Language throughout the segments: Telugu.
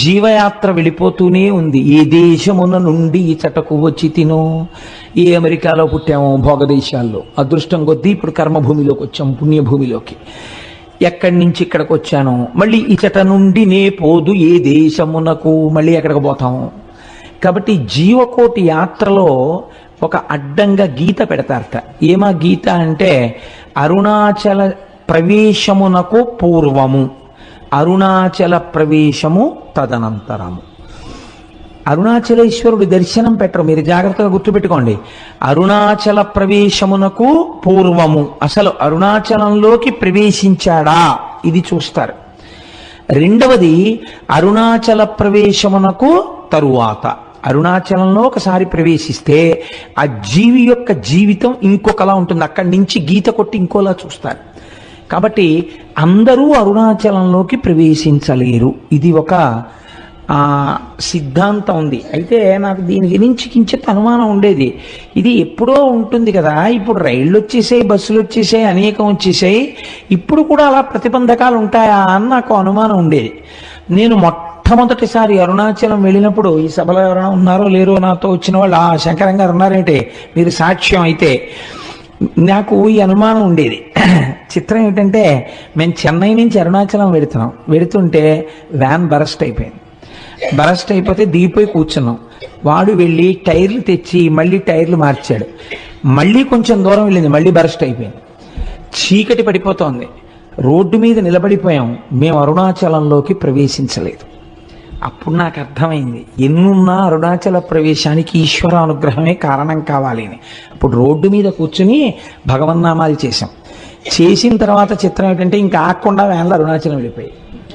జీవయాత్ర వెళ్ళిపోతూనే ఉంది ఏ దేశమున నుండి ఇచటకు వచ్చి తినో ఏ అమెరికాలో పుట్టామో భోగదేశాల్లో అదృష్టం కొద్దీ ఇప్పుడు కర్మభూమిలోకి వచ్చాం పుణ్యభూమిలోకి ఎక్కడి నుంచి ఇక్కడికి వచ్చాను మళ్ళీ ఇచట నుండి నే పోదు ఏ దేశమునకు మళ్ళీ ఎక్కడికి పోతాము కాబట్టి జీవకోటి యాత్రలో ఒక అడ్డంగా గీత పెడతారట ఏమా గీత అంటే అరుణాచల ప్రవేశమునకు పూర్వము అరుణాచల ప్రవేశము తదనంతరము అరుణాచలేశ్వరుడి దర్శనం పెట్టరు మీరు జాగ్రత్తగా గుర్తుపెట్టుకోండి అరుణాచల ప్రవేశమునకు పూర్వము అసలు అరుణాచలంలోకి ప్రవేశించాడా ఇది చూస్తారు రెండవది అరుణాచల ప్రవేశమునకు తరువాత అరుణాచలంలో ఒకసారి ప్రవేశిస్తే ఆ జీవి యొక్క జీవితం ఇంకొకలా ఉంటుంది అక్కడి నుంచి గీత కొట్టి ఇంకోలా చూస్తారు కాబట్టి అందరూ అరుణాచలంలోకి ప్రవేశించలేరు ఇది ఒక ఆ, సిద్ధాంతం ఉంది అయితే నాకు దీని గురించి కించిత్ అనుమానం ఉండేది ఇది ఎప్పుడో ఉంటుంది కదా ఇప్పుడు రైళ్ళు వచ్చేసాయి బస్సులు వచ్చేసాయి అనేకం వచ్చేసాయి ఇప్పుడు కూడా అలా ప్రతిబంధకాలు ఉంటాయా అని నాకు అనుమానం ఉండేది నేను మొట్టమొదటిసారి అరుణాచలం వెళ్ళినప్పుడు ఈ సభలో ఎవరైనా ఉన్నారో లేరో నాతో వచ్చిన వాళ్ళు ఆ శంకరం గారు ఉన్నారంటే మీరు సాక్ష్యం అయితే నాకు ఈ అనుమానం ఉండేది చిత్రం ఏంటంటే మేము చెన్నై నుంచి అరుణాచలం వెడుతున్నాం వెడుతుంటే వ్యాన్ బరస్ట్ అయిపోయింది బరస్ట్ అయిపోతే దిగిపోయి కూర్చున్నాం వాడు వెళ్ళి టైర్లు తెచ్చి మళ్ళీ టైర్లు మార్చాడు మళ్ళీ కొంచెం దూరం వెళ్ళింది మళ్ళీ బరస్ట్ అయిపోయింది చీకటి పడిపోతోంది రోడ్డు మీద నిలబడిపోయాం మేము అరుణాచలంలోకి ప్రవేశించలేదు అప్పుడు నాకు అర్థమైంది ఎన్నున్నా అరుణాచల ప్రవేశానికి ఈశ్వర అనుగ్రహమే కారణం కావాలి అని అప్పుడు రోడ్డు మీద కూర్చుని భగవన్నామాలు చేశాం చేసిన తర్వాత చిత్రం ఏంటంటే ఇంకా ఆకుండా వేళ అరుణాచలం వెళ్ళిపోయి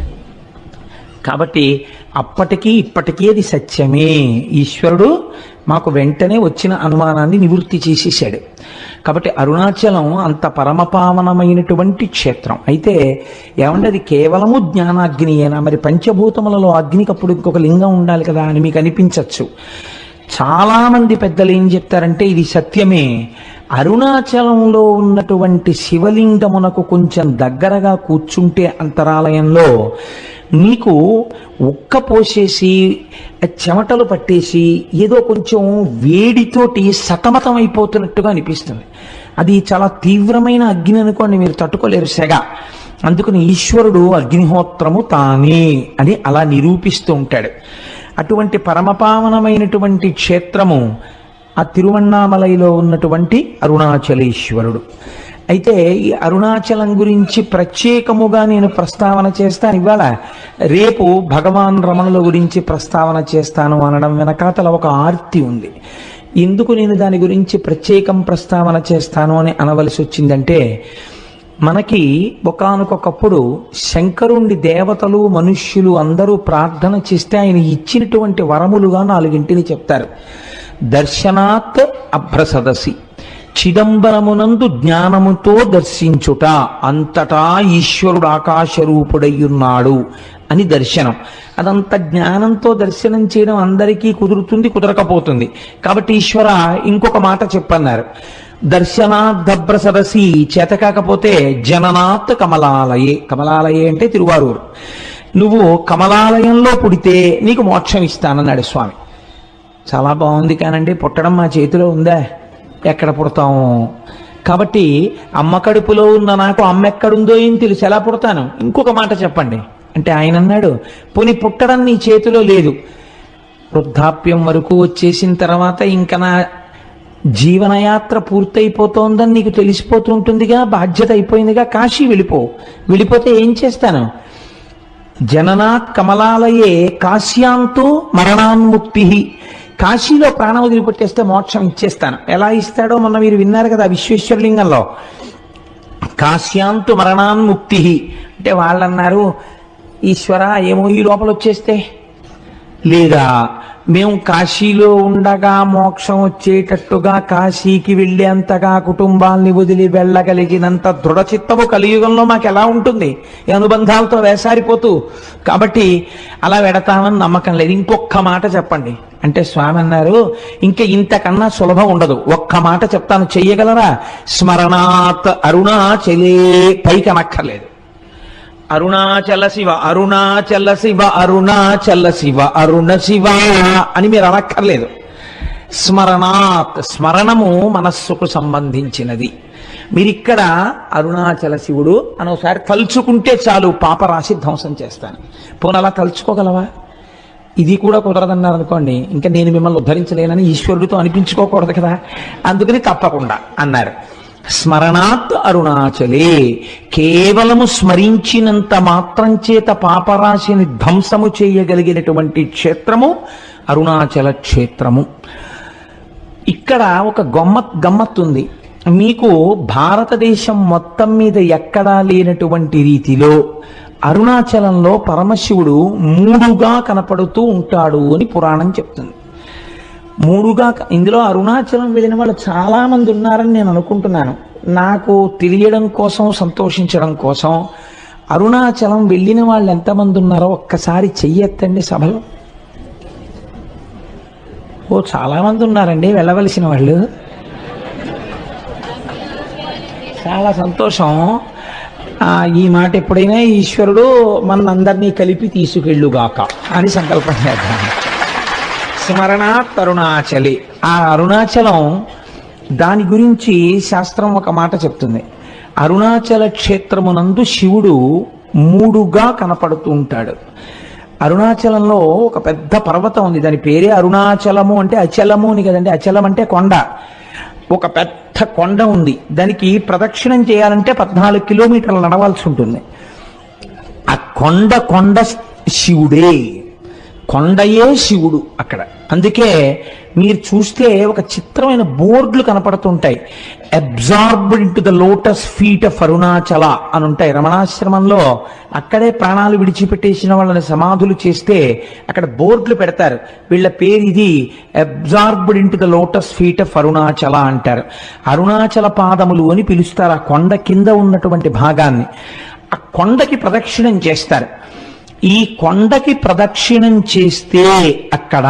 కాబట్టి అప్పటికీ ఇప్పటికీ అది సత్యమే ఈశ్వరుడు మాకు వెంటనే వచ్చిన అనుమానాన్ని నివృత్తి చేసేసాడు కాబట్టి అరుణాచలం అంత పరమపావనమైనటువంటి క్షేత్రం అయితే ఏమంటే అది కేవలము జ్ఞానాగ్నియేనా మరి పంచభూతములలో అగ్నికి అప్పుడు ఇంకొక లింగం ఉండాలి కదా అని మీకు అనిపించవచ్చు చాలా మంది పెద్దలు ఏం చెప్తారంటే ఇది సత్యమే అరుణాచలంలో ఉన్నటువంటి శివలింగమునకు కొంచెం దగ్గరగా కూర్చుంటే అంతరాలయంలో నీకు ఉక్క పోసేసి చెమటలు పట్టేసి ఏదో కొంచెం వేడితోటి సతమతం అయిపోతున్నట్టుగా అనిపిస్తుంది అది చాలా తీవ్రమైన అగ్ని అనుకోండి మీరు తట్టుకోలేరు సెగ అందుకని ఈశ్వరుడు అగ్నిహోత్రము తానే అని అలా నిరూపిస్తూ ఉంటాడు అటువంటి పరమపావనమైనటువంటి క్షేత్రము ఆ తిరువണ്ണామలైలో ఉన్నటువంటి అరుణాచలేశ్వరుడు అయితే ఈ అరుణాచలం గురించి ప్రత్యేకముగా నేను ప్రస్తావన చేస్తాను ఇవాళ రేపు భగవాన్ రమణుల గురించి ప్రస్తావన చేస్తాను అనడం వెనకాతల ఒక ఆర్తి ఉంది ఎందుకు నేను దాని గురించి ప్రత్యేకం ప్రస్తావన చేస్తాను అని అనవలసి వచ్చిందంటే మనకి ఒకానొకప్పుడు శంకరుణ్ణి దేవతలు మనుష్యులు అందరూ ప్రార్థన చేస్తే ఆయన ఇచ్చినటువంటి వరములుగా నాలుగింటిని చెప్తారు దర్శనాత్ అభ్రసదసి చిదంబరమునందు జ్ఞానముతో దర్శించుట అంతటా ఈశ్వరుడు ఆకాశరూపుడయ్యున్నాడు అని దర్శనం అదంత జ్ఞానంతో దర్శనం చేయడం అందరికీ కుదురుతుంది కుదరకపోతుంది కాబట్టి ఈశ్వర ఇంకొక మాట చెప్పన్నారు దర్శనాద్దభ్ర సదసి చేత కాకపోతే జననాత్ కమలాలయే కమలాలయే అంటే తిరువారూరు నువ్వు కమలాలయంలో పుడితే నీకు మోక్షం ఇస్తానన్నాడు స్వామి చాలా బాగుంది కానండి పుట్టడం మా చేతిలో ఉందా ఎక్కడ పుడతాము కాబట్టి అమ్మ కడుపులో ఉన్న నాకు అమ్మ ఎక్కడుందో ఏం తెలుసు ఎలా పుడతాను ఇంకొక మాట చెప్పండి అంటే ఆయన అన్నాడు పోనీ పుట్టడం నీ చేతిలో లేదు వృద్ధాప్యం వరకు వచ్చేసిన తర్వాత ఇంకా నా జీవనయాత్ర పూర్తయిపోతోందని నీకు తెలిసిపోతుంటుందిగా బాధ్యత అయిపోయిందిగా కాశీ వెళ్ళిపో వెళ్ళిపోతే ఏం చేస్తాను జననాత్ కమలాలయే కాశ్యాంతో మరణాన్ముక్తి కాశీలో ప్రాణం వదిలిపెట్టేస్తే మోక్షం ఇచ్చేస్తాను ఎలా ఇస్తాడో మొన్న మీరు విన్నారు కదా విశ్వేశ్వరలింగంలో కాశ్యాంతు మరణాన్ముక్తి అంటే వాళ్ళు అన్నారు ఈశ్వర ఏమో ఈ లోపల వచ్చేస్తే లేదా మేము కాశీలో ఉండగా మోక్షం వచ్చేటట్టుగా కాశీకి వెళ్ళేంతగా కుటుంబాల్ని వదిలి వెళ్ళగలిగినంత దృఢచిత్తము కలియుగంలో మాకు ఎలా ఉంటుంది ఈ అనుబంధాలతో వేసారిపోతూ కాబట్టి అలా వెడతామని నమ్మకం లేదు ఇంకొక్క మాట చెప్పండి అంటే స్వామి అన్నారు ఇంకా ఇంతకన్నా సులభం ఉండదు ఒక్క మాట చెప్తాను చెయ్యగలరా స్మరణాత్ అరుణాచలే పైకి అనక్కర్లేదు అరుణాచల శివ అరుణాచల శివ అరుణాచల శివ అరుణ శివ అని మీరు అనక్కర్లేదు స్మరణాత్ స్మరణము మనస్సుకు సంబంధించినది మీరిక్కడ అరుణాచల శివుడు అని ఒకసారి తలుచుకుంటే చాలు పాపరాశి ధ్వంసం చేస్తాను పోనీ అలా తలుచుకోగలవా ఇది కూడా కుదరదన్నారు అనుకోండి ఇంకా నేను మిమ్మల్ని ఉద్ధరించలేనని ఈశ్వరుడితో అనిపించుకోకూడదు కదా అందుకని తప్పకుండా అన్నారు స్మరణాత్ అరుణాచలే కేవలము స్మరించినంత మాత్రం చేత పాపరాశిని ధ్వంసము చేయగలిగినటువంటి క్షేత్రము అరుణాచల క్షేత్రము ఇక్కడ ఒక గమ్మత్ గమ్మత్తు ఉంది మీకు భారతదేశం మొత్తం మీద ఎక్కడా లేనటువంటి రీతిలో అరుణాచలంలో పరమశివుడు మూడుగా కనపడుతూ ఉంటాడు అని పురాణం చెప్తుంది మూడుగా క- ఇందులో అరుణాచలం వెళ్ళిన వాళ్ళు చాలా మంది ఉన్నారని నేను అనుకుంటున్నాను నాకు తెలియడం కోసం సంతోషించడం కోసం అరుణాచలం వెళ్ళిన వాళ్ళు ఎంతమంది ఉన్నారో ఒక్కసారి చెయ్యెత్తండి సభలో ఓ చాలా మంది ఉన్నారండి వెళ్ళవలసిన వాళ్ళు చాలా సంతోషం ఆ, ఈ మాట ఎప్పుడైనా ఈశ్వరుడు మన అందరినీ కలిపి తీసుకెళ్ళుగాక అని సంకల్పం చేద్దాం స్మరణాత్ అరుణాచలి ఆ అరుణాచలం దాని గురించి శాస్త్రం ఒక మాట చెప్తుంది అరుణాచల క్షేత్రమునందు శివుడు మూడుగా కనపడుతూ ఉంటాడు అరుణాచలంలో ఒక పెద్ద పర్వతం ఉంది దాని పేరే అరుణాచలము అంటే అచలము అని కదండి అచలం అంటే కొండ ఒక పెద్ద కొండ ఉంది దానికి ప్రదక్షిణం చేయాలంటే పద్నాలుగు కిలోమీటర్లు నడవాల్సి ఉంటుంది ఆ కొండ కొండ శివుడే కొండయే శివుడు అక్కడ అందుకే మీరు చూస్తే ఒక చిత్రమైన బోర్డులు కనపడుతుంటాయి absorbed in to the lotus feet of Arunachala అని ఉంటాయి రమణాశ్రమంలో అక్కడే ప్రాణాలు విడిచిపెట్టేసిన వాళ్ళని సమాధులు చేస్తే అక్కడ బోర్డులు పెడతారు వీళ్ళ పేరు ఇది absorbed in to the lotus feet of Arunachala అంటారు అరుణాచల పాదములు అని పిలుస్తారు ఆ కొండ కింద ఉన్నటువంటి భాగాన్ని ఆ కొండకి ప్రదక్షిణం చేస్తారు ఈ కొండకి ప్రదక్షిణం చేస్తే అక్కడ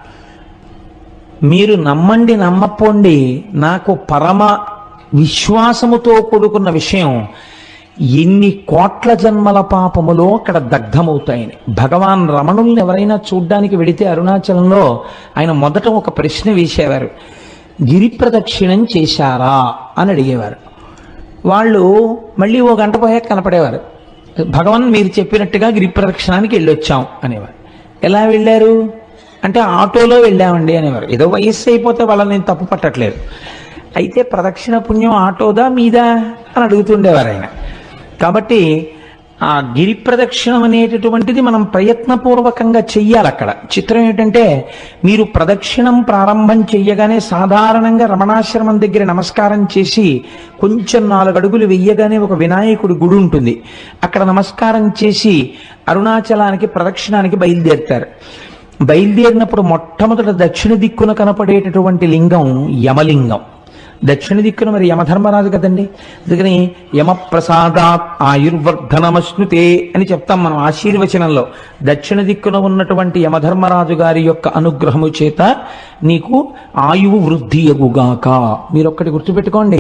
మీరు నమ్మండి నమ్మపోండి నాకు పరమ విశ్వాసముతో కూడుకున్న విషయం ఎన్ని కోట్ల జన్మల పాపములో అక్కడ దగ్ధమవుతాయని భగవాన్ రమణుల్ని ఎవరైనా చూడ్డానికి వెడితే అరుణాచలంలో ఆయన మొదట ఒక ప్రశ్న వేసేవారు గిరి ప్రదక్షిణం చేశారా అని అడిగేవారు వాళ్ళు మళ్ళీ ఓ గంట పోయాక కనపడేవారు భగవాన్ మీరు చెప్పినట్టుగా గిరి ప్రదక్షిణానికి వెళ్ళొచ్చాం అనేవారు ఎలా వెళ్ళారు అంటే ఆటోలో వెళ్ళామండి అనేవారు ఏదో వయస్సు అయిపోతే వాళ్ళని నేను తప్పు పట్టట్లేదు అయితే ప్రదక్షిణ పుణ్యం ఆటోదా మీదా అని అడుగుతుండేవారు ఆయన కాబట్టి ఆ గిరి ప్రదక్షిణం అనేటటువంటిది మనం ప్రయత్నపూర్వకంగా చెయ్యాలి అక్కడ చిత్రం ఏంటంటే మీరు ప్రదక్షిణం ప్రారంభం చెయ్యగానే సాధారణంగా రమణాశ్రమం దగ్గర నమస్కారం చేసి కొంచెం నాలుగు అడుగులు వెయ్యగానే ఒక వినాయకుడి గుడి ఉంటుంది అక్కడ నమస్కారం చేసి అరుణాచలానికి ప్రదక్షిణానికి బయలుదేరుతారు బయలుదేరినప్పుడు మొట్టమొదట దక్షిణ దిక్కున కనపడేటటువంటి లింగం యమలింగం దక్షిణ దిక్కున మరి యమధర్మరాజు కదండి అందుకని యమప్రసాదాత్ ఆయుర్వర్ధనమశ్నుతే అని చెప్తాం మనం ఆశీర్వచనంలో దక్షిణ దిక్కున ఉన్నటువంటి యమధర్మరాజు గారి యొక్క అనుగ్రహము చేత నీకు ఆయువు వృద్ధి ఎగుగాక మీరు ఒక్కటి గుర్తుపెట్టుకోండి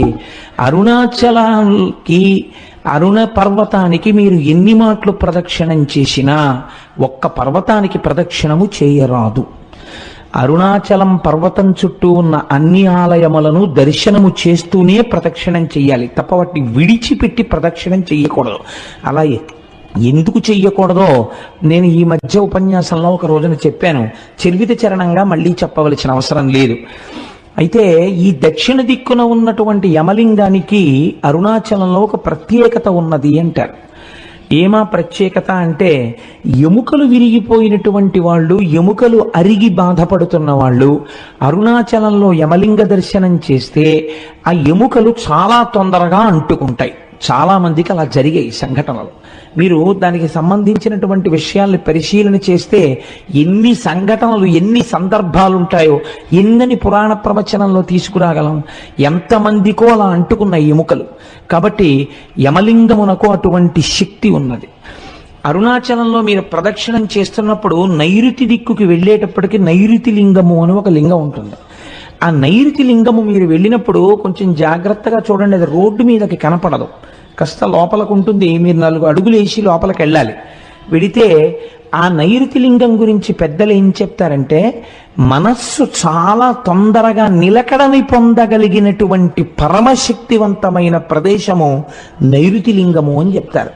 అరుణాచలానికి అరుణ పర్వతానికి మీరు ఎన్ని మాటలు ప్రదక్షిణం చేసినా ఒక్క పర్వతానికి ప్రదక్షిణము చేయరాదు అరుణాచలం పర్వతం చుట్టూ ఉన్న అన్ని ఆలయములను దర్శనము చేస్తూనే ప్రదక్షిణం చెయ్యాలి తప్ప వాటిని విడిచిపెట్టి ప్రదక్షిణం చెయ్యకూడదు అలా ఎ- ఎందుకు చెయ్యకూడదో నేను ఈ మధ్య ఉపన్యాసంలో ఒక రోజున చెప్పాను చర్విత చరణంగా మళ్ళీ చెప్పవలసిన అవసరం లేదు అయితే ఈ దక్షిణ దిక్కున ఉన్నటువంటి యమలింగానికి అరుణాచలంలో ఒక ప్రత్యేకత ఉన్నది అంటారు ఏమా ప్రత్యేకత అంటే ఎముకలు విరిగిపోయినటువంటి వాళ్ళు ఎముకలు అరిగి బాధపడుతున్న వాళ్ళు అరుణాచలంలో యమలింగ దర్శనం చేస్తే ఆ ఎముకలు చాలా తొందరగా అంటుకుంటాయి చాలా మందికి అలా జరిగాయి సంఘటనలు మీరు దానికి సంబంధించినటువంటి విషయాల్ని పరిశీలన చేస్తే ఎన్ని సంఘటనలు ఎన్ని సందర్భాలు ఉంటాయో ఎన్నని పురాణ ప్రవచనంలో తీసుకురాగలం ఎంతమందికో అలా అంటుకున్న ఎముకలు కాబట్టి యమలింగమునకు అటువంటి శక్తి ఉన్నది అరుణాచలంలో మీరు ప్రదక్షిణం చేస్తున్నప్పుడు నైరుతి దిక్కుకి వెళ్ళేటప్పటికి నైరుతి లింగము అని ఒక లింగం ఉంటుంది ఆ నైరుతి లింగము మీరు వెళ్ళినప్పుడు కొంచెం జాగ్రత్తగా చూడండి అది రోడ్డు మీదకి కనపడదు కాస్త లోపలకు ఉంటుంది మీరు నాలుగు అడుగులు వేసి లోపలికి వెళ్ళాలి వెడితే ఆ నైరుతి లింగం గురించి పెద్దలు ఏం చెప్తారంటే మనస్సు చాలా తొందరగా నిలకడని పొందగలిగినటువంటి పరమశక్తివంతమైన ప్రదేశము నైరుతి లింగము అని చెప్తారు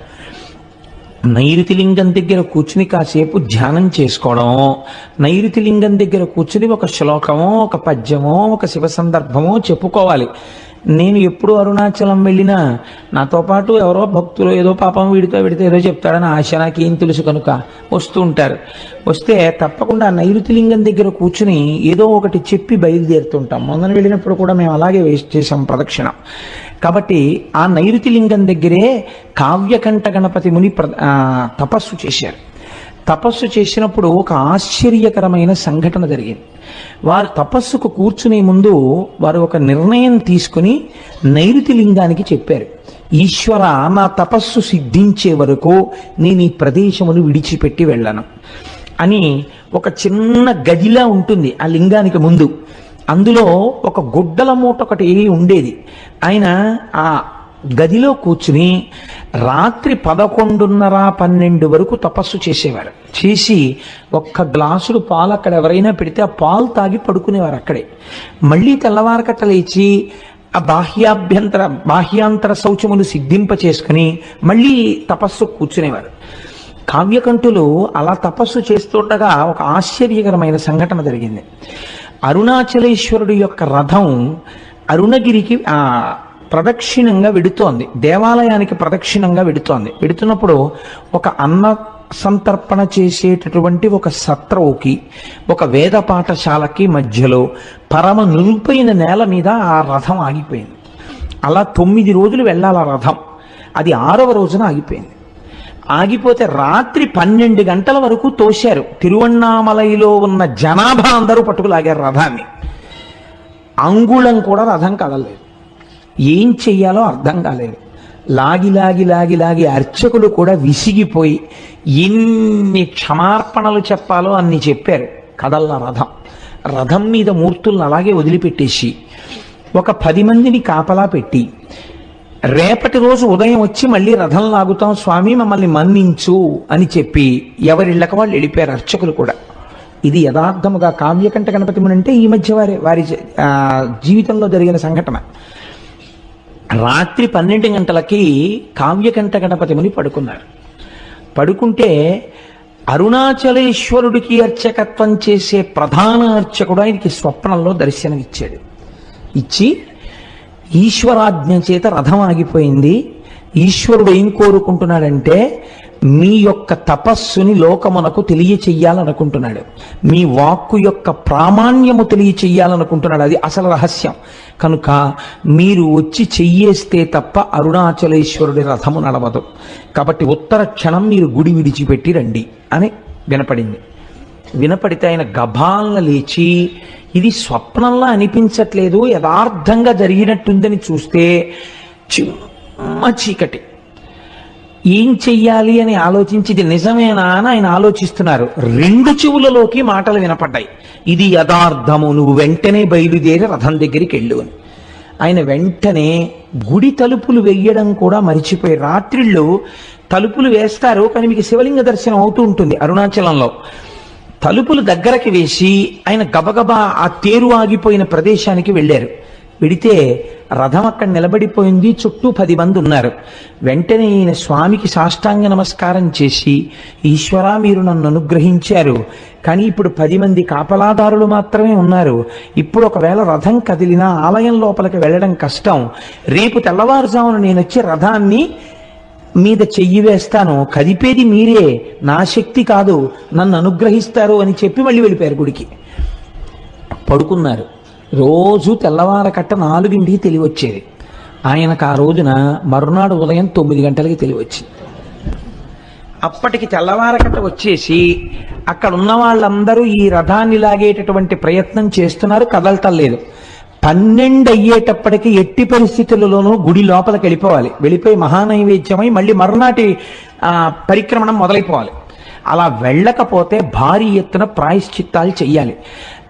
నైరుతి లింగం దగ్గర కూర్చుని కాసేపు ధ్యానం చేసుకోవడం నైరుతి లింగం దగ్గర కూర్చుని ఒక శ్లోకమో ఒక పద్యమో ఒక శివ సందర్భమో చెప్పుకోవాలి నేను ఎప్పుడు అరుణాచలం వెళ్ళినా నాతో పాటు ఎవరో భక్తులు ఏదో పాపం వీడితో వీడితో ఏదో చెప్తాడని ఆశ నాకేం తెలుసు కనుక వస్తూ ఉంటారు వస్తే తప్పకుండా నైరుతి లింగం దగ్గర కూర్చుని ఏదో ఒకటి చెప్పి బయలుదేరుతుంటాం మొన్న వెళ్ళినప్పుడు కూడా మేము అలాగే వేస్ట్ చేసాం ప్రదక్షిణ కాబట్టి ఆ నైరుతి లింగం దగ్గరే కావ్యకంఠ గణపతి ముని ప్ర ఆ, తపస్సు చేశారు తపస్సు చేసినప్పుడు ఒక ఆశ్చర్యకరమైన సంఘటన జరిగింది వారు తపస్సుకు కూర్చునే ముందు వారు ఒక నిర్ణయం తీసుకుని నైరుతి లింగానికి చెప్పారు ఈశ్వర నా తపస్సు సిద్ధించే వరకు నేను ఈ ప్రదేశమును విడిచిపెట్టి వెళ్ళను అని ఒక చిన్న గదిలా ఉంటుంది ఆ లింగానికి ముందు అందులో ఒక గుడ్డల మూట ఒకటి ఉండేది ఆయన ఆ గదిలో కూర్చుని రాత్రి పదకొండున్నర పన్నెండు వరకు తపస్సు చేసేవారు చేసి ఒక్క గ్లాసుడు పాలు అక్కడ ఎవరైనా పెడితే ఆ పాలు తాగి పడుకునేవారు అక్కడే మళ్ళీ తెల్లవారకట్ట లేచి ఆ బాహ్యాభ్యంతర బాహ్యాంతర శౌచములు సిద్ధింప చేసుకుని మళ్ళీ తపస్సు కూర్చునేవారు కావ్యకంఠులు అలా తపస్సు చేస్తుండగా ఒక ఆశ్చర్యకరమైన సంఘటన జరిగింది అరుణాచలేశ్వరుడు యొక్క రథం అరుణగిరికి ఆ ప్రదక్షిణంగా వెడుతోంది దేవాలయానికి ప్రదక్షిణంగా వెడుతోంది వెడుతున్నప్పుడు ఒక అన్న సంతర్పణ చేసేటటువంటి ఒక సత్రవుకి ఒక వేద పాఠశాలకి మధ్యలో పరమ నురుపైన నేల మీద ఆ రథం ఆగిపోయింది అలా తొమ్మిది రోజులు వెళ్ళాలి ఆ రథం అది ఆరవ రోజున ఆగిపోయింది ఆగిపోతే రాత్రి పన్నెండు గంటల వరకు తోశారు తిరువണ്ണామలైలో ఉన్న జనాభా అందరూ పట్టుకులాగారు రథాన్ని అంగుళం కూడా రథం కదలలేదు ఏం చెయ్యాలో అర్థం కాలేదు లాగి లాగి లాగి లాగి అర్చకులు కూడా విసిగిపోయి ఎన్ని క్షమార్పణలు చెప్పాలో అన్ని చెప్పారు కదల్ల రథం రథం మీద మూర్తులను అలాగే వదిలిపెట్టేసి ఒక పది మందిని కాపలా పెట్టి రేపటి రోజు ఉదయం వచ్చి మళ్ళీ రథం లాగుతాం స్వామి మమ్మల్ని మన్నించు అని చెప్పి ఎవరిళ్ళక వాళ్ళు వెళ్ళిపోయారు అర్చకులు కూడా ఇది యథార్థముగా కావ్యకంఠ గణపతి ముని అంటే ఈ మధ్య వారి వారి జ- ఆ, జీవితంలో జరిగిన సంఘటన రాత్రి పన్నెండు గంటలకి కావ్యకంఠ గణపతి ముని పడుకున్నారు పడుకుంటే అరుణాచలేశ్వరుడికి అర్చకత్వం చేసే ప్రధాన అర్చకుడు ఆయనకి స్వప్నంలో దర్శనమిచ్చాడు ఇచ్చి ఈశ్వరాజ్ఞ చేత రథం ఆగిపోయింది ఈశ్వరుడు ఏం కోరుకుంటున్నాడంటే మీ యొక్క తపస్సుని లోకమునకు తెలియచెయ్యాలనుకుంటున్నాడు మీ వాక్కు యొక్క ప్రామాణ్యము తెలియచెయ్యాలనుకుంటున్నాడు అది అసలు రహస్యం కనుక మీరు వచ్చి చెయ్యేస్తే తప్ప అరుణాచలేశ్వరుడి రథము నడవదు కాబట్టి ఉత్తర క్షణం మీరు గుడి విడిచిపెట్టి రండి అని వినపడింది వినపడితే ఆయన గభాలను లేచి ఇది స్వప్నంలా అనిపించట్లేదు యథార్థంగా జరిగినట్టుందని చూస్తే చిమ్మ చీకటి ఏం చెయ్యాలి అని ఆలోచించి ఇది నిజమేనా అని ఆయన ఆలోచిస్తున్నారు రెండు చెవులలోకి మాటలు వినపడ్డాయి ఇది యథార్థము నువ్వు వెంటనే బయలుదేరి రథం దగ్గరికి వెళ్ళు అని ఆయన వెంటనే గుడి తలుపులు వెయ్యడం కూడా మరిచిపోయి రాత్రిళ్ళు తలుపులు వేస్తారు కానీ మీకు శివలింగ దర్శనం అవుతూ ఉంటుంది అరుణాచలంలో తలుపులు దగ్గరకి వేసి ఆయన గబగబా ఆ తేరు ఆగిపోయిన ప్రదేశానికి వెళ్ళారు వెడితే రథం అక్కడ నిలబడిపోయింది చుట్టూ పది మంది ఉన్నారు వెంటనే ఈయన స్వామికి సాష్టాంగ నమస్కారం చేసి ఈశ్వరా మీరు నన్ను అనుగ్రహించారు కానీ ఇప్పుడు పది మంది కాపలాదారులు మాత్రమే ఉన్నారు ఇప్పుడు ఒకవేళ రథం కదిలినా ఆలయం లోపలికి వెళ్ళడం కష్టం రేపు తెల్లవారుజామున నేను వచ్చి రథాన్ని మీద చెయ్యి వేస్తాను కదిపేది మీరే నా శక్తి కాదు నన్ను అనుగ్రహిస్తారు అని చెప్పి మళ్ళీ వెళ్ళిపోయారు గుడికి పడుకున్నారు రోజు తెల్లవారకట్ట నాలుగింటికి తెలివి వచ్చేది ఆయనకు ఆ రోజున మరునాడు ఉదయం తొమ్మిది గంటలకి తెలివి వచ్చింది అప్పటికి తెల్లవారకట్ట వచ్చేసి అక్కడ ఉన్న వాళ్ళందరూ ఈ రథాన్ని లాగేటటువంటి ప్రయత్నం చేస్తున్నారు కదలటలేదు పన్నెండు అయ్యేటప్పటికి ఎట్టి పరిస్థితులలోనూ గుడి లోపలికి వెళ్ళిపోవాలి వెళ్ళిపోయి మహానైవేద్యమై మళ్ళీ మరునాటి ఆ, పరిక్రమణం మొదలైపోవాలి అలా వెళ్ళకపోతే భారీ ఎత్తున ప్రాయశ్చిత్తాలు చెయ్యాలి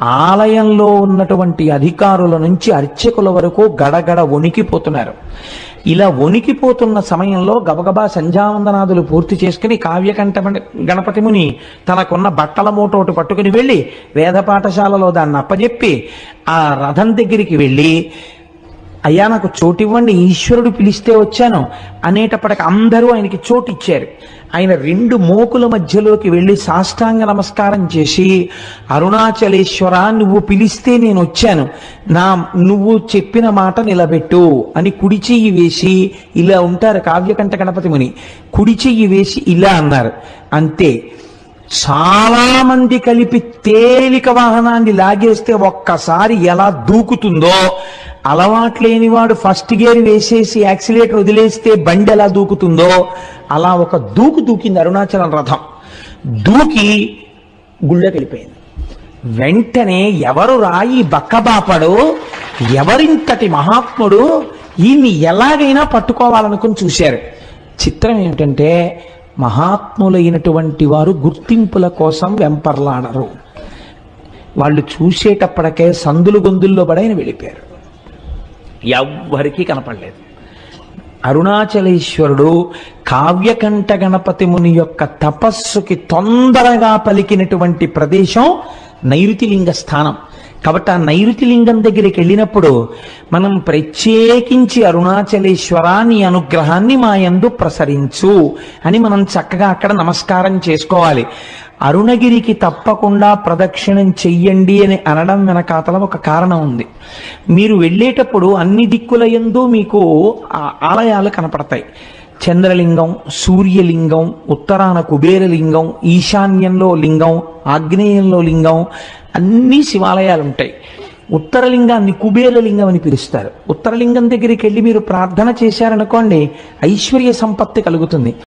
ఆలయంలో ఉన్నటువంటి అధికారుల నుంచి అర్చకుల వరకు గడగడ వణికిపోతున్నారు ఇలా వణికిపోతున్న సమయంలో గబగబా సంధ్యావందనాదులు పూర్తి చేసుకుని కావ్యకంఠ గణపతి ముని తనకున్న బట్టల మూట ఒకటి పట్టుకుని వెళ్ళి వేద పాఠశాలలో దాన్ని అప్పజెప్పి ఆ రథం దగ్గరికి వెళ్ళి అయ్యా నాకు చోటు ఇవ్వండి ఈశ్వరుడు పిలిస్తే వచ్చాను అనేటప్పటికి అందరూ ఆయనకి చోటు ఇచ్చారు ఆయన రెండు మోకుల మధ్యలోకి వెళ్ళి సాష్టాంగ నమస్కారం చేసి అరుణాచలేశ్వర నువ్వు పిలిస్తే నేను వచ్చాను నా నువ్వు చెప్పిన మాట నిలబెట్టు అని కుడి చెయ్యి వేసి ఇలా ఉంటారు కావ్యకంఠ గణపతి ముని కుడి చెయ్యి వేసి ఇలా అన్నారు అంతే చాలా మంది కలిపి తేలిక వాహనాన్ని లాగేస్తే ఒక్కసారి ఎలా దూకుతుందో అలవాట్లేని వాడు ఫస్ట్ గేర్ వేసేసి యాక్సిలేటర్ వదిలేస్తే బండి ఎలా దూకుతుందో అలా ఒక దూకు దూకింది అరుణాచలం రథం దూకి గుళ్ళకి వెళ్ళిపోయింది వెంటనే ఎవరు రాయి బక్కబాపడు ఎవరింతటి మహాత్ముడు ఈయన్ని ఎలాగైనా పట్టుకోవాలనుకుని చూశారు చిత్రం ఏమిటంటే మహాత్ములైనటువంటి వారు గుర్తింపుల కోసం వెంపర్లాడరు వాళ్ళు చూసేటప్పటికే సందులు గొంతుల్లో పడైన వెళ్ళిపోయారు ఎవ్వరికీ కనపడలేదు అరుణాచలేశ్వరుడు కావ్యకంఠ గణపతి ముని యొక్క తపస్సుకి తొందరగా పలికినటువంటి ప్రదేశం నైరుతిలింగ స్థానం కాబట్టి ఆ నైరుతిలింగం దగ్గరికి వెళ్ళినప్పుడు మనం ప్రత్యేకించి అరుణాచలేశ్వర నీ అనుగ్రహాన్ని మా యందు ప్రసరించు అని మనం చక్కగా అక్కడ నమస్కారం చేసుకోవాలి అరుణగిరికి తప్పకుండా ప్రదక్షిణం చెయ్యండి అని అనడం వెనకాతల ఒక కారణం ఉంది మీరు వెళ్ళేటప్పుడు అన్ని దిక్కుల యందు మీకు ఆ ఆలయాలు కనపడతాయి చంద్రలింగం సూర్యలింగం ఉత్తరాన కుబేరలింగం ఈశాన్యంలో లింగం ఆగ్నేయంలో లింగం అన్ని శివాలయాలు ఉంటాయి ఉత్తరలింగాన్ని కుబేరలింగం అని పిలుస్తారు ఉత్తరలింగం దగ్గరికి వెళ్ళి మీరు ప్రార్థన చేశారనుకోండి ఐశ్వర్య సంపత్తి కలుగుతుంది